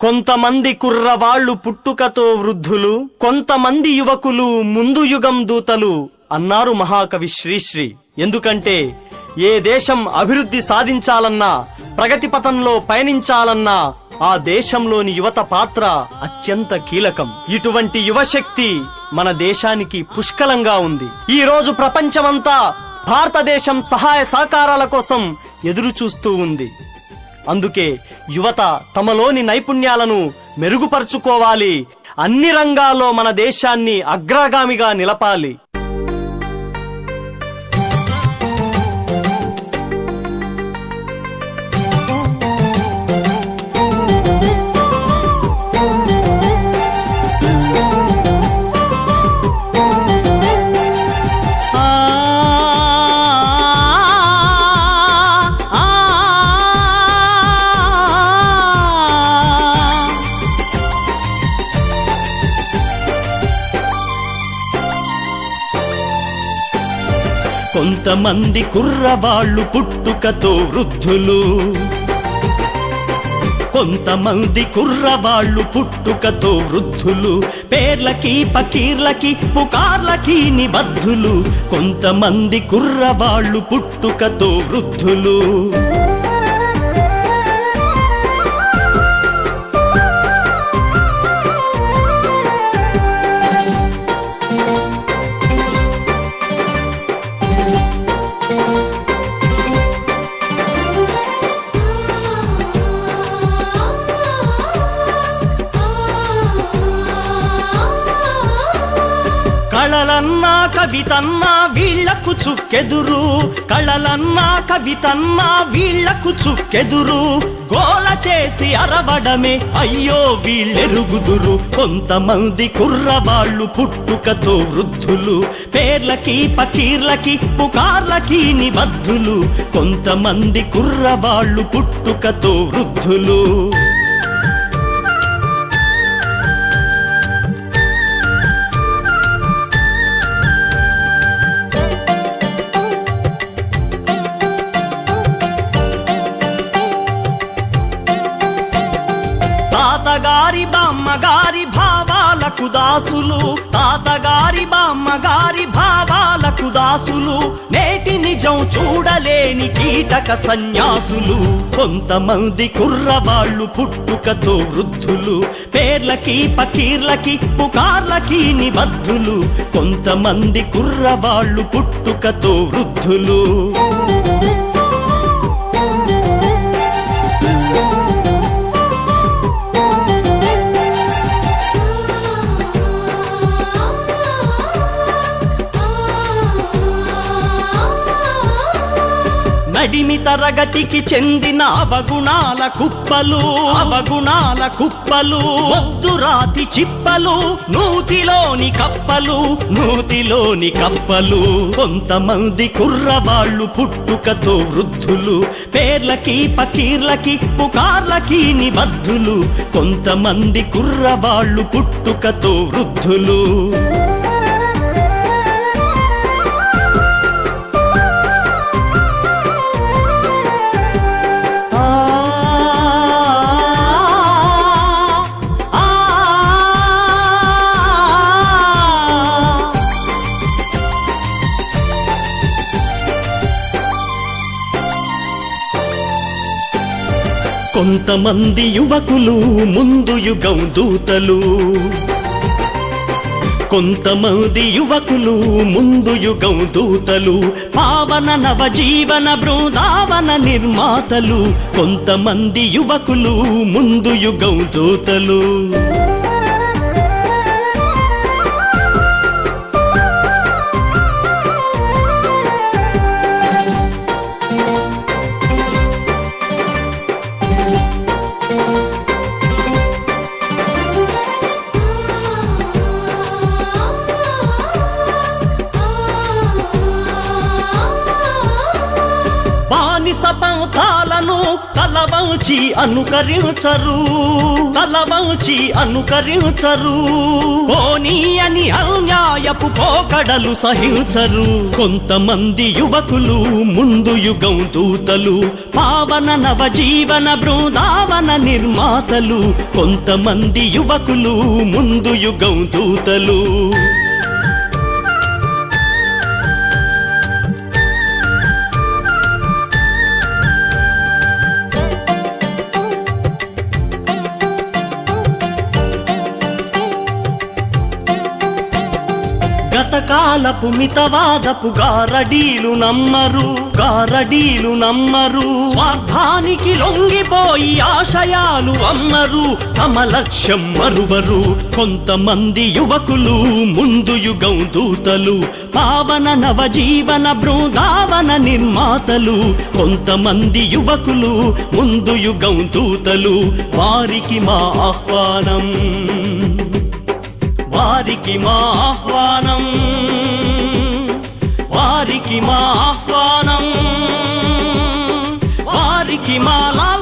కొంతమంది కుర్రవాళ్లు పుట్టుకతో వృద్ధులు కొంతమంది యువకులు ముందు యుగం దూతలు అన్నారు మహాకవి శ్రీశ్రీ ఎందుకంటే ఏ దేశం అభివృద్ధి సాధించాలన్నా ప్రగతి పథంలో పయనించాలన్నా ఆ దేశంలోని యువత పాత్ర అత్యంత కీలకం ఇటువంటి యువశక్తి మన దేశానికి పుష్కలంగా ఉంది ఈ రోజు ప్రపంచమంతా భారతదేశం సహాయ సహకారాల కోసం ఎదురు చూస్తూ ఉంది అందుకే యువత తమలోని నైపుణ్యాలను మెరుగుపరుచుకోవాలి అన్ని రంగాల్లో మన దేశాన్ని అగ్రగామిగా నిలపాలి ఆ ఆ కొంతమంది కుర్రవాళ్ళు పుట్టుకతో వృద్ధులు కొంతమంది కుర్రవాళ్ళు పుట్టుకతో వృద్ధులు పేర్లకి పకీర్లకి పుకార్లకి నిబద్ధులు కొంతమంది కుర్రవాళ్ళు పుట్టుకతో వృద్ధులు కళలన్నా కవితన్నా వీళ్లకు చుక్కెదురు కళలన్నా కవితన్నా వీళ్లకు చుక్కెదురు గోల చేసి అరవడమే అయ్యో వీళ్ళెరుగుదురు కొంతమంది కుర్రవాళ్ళు పుట్టుకతో వృద్ధులు పేర్లకి పకీర్లకి పుకార్లకి నిబద్ధులు కొంతమంది కుర్రవాళ్ళు పుట్టుకతో వృద్ధులు తాతగారి బామ్మగారి భావాలకు దాసులు తాతగారి బామ్మగారి భావాలకు దాసులు నేటి నిజం చూడలేని కీటక సన్యాసులు కొంతమంది కుర్రవాళ్ళు పుట్టుకతో వృద్ధులు పేర్లకి పకీర్లకి పుకార్లకి నిబద్ధులు కొంతమంది కుర్రవాళ్ళు పుట్టుకతో వృద్ధులు నడిమి తరగతికి చెందిన అవగుణాల కుప్పలు అవగుణాల కుప్పలు వద్దురాతి చిప్పలు నూతిలోని కప్పలు నూతిలోని కప్పలు కొంతమంది కుర్రవాళ్ళు పుట్టుకతో వృద్ధులు పేర్లకి పకీర్లకి పుకార్లకి నిబద్ధులు కొంతమంది కుర్రవాళ్ళు పుట్టుకతో వృద్ధులు ఆ ఆ కొంతమంది యువకులు ముందు యుగం దూతలు కొంతమంది యువకులు ముందు యుగం దూతలు పావన నవజీవన బృందావన నిర్మాతలు కొంతమంది యువకులు ముందు యుగం దూతలు బానిస పంథాలను తలవంచి అనుకరించరు తలవంచి అనుకరించరు పోనీ అని అన్యాయపు పోకడలు సహించరు కొంతమంది యువకులు ముందు యుగం దూతలు పావన నవజీవన బృందావన నిర్మాతలు కొంతమంది యువకులు ముందు యుగం దూతలు గతకాలపు మితవాదపు గారడీలు నమ్మరు గారడీలు నమ్మరు స్వార్థానికి లొంగిపోయి ఆశయాలు అమ్మరు తమ లక్ష్యం మరువరు కొంతమంది యువకులు ముందు యుగం దూతలు పావన నవజీవన బృందావన నిర్మాతలు కొంతమంది యువకులు ముందు యుగం దూతలు వారికి మా ఆహ్వానం వారికి మా ఆహ్వానం వారికి మా ఆహ్వానం వారికి మా లా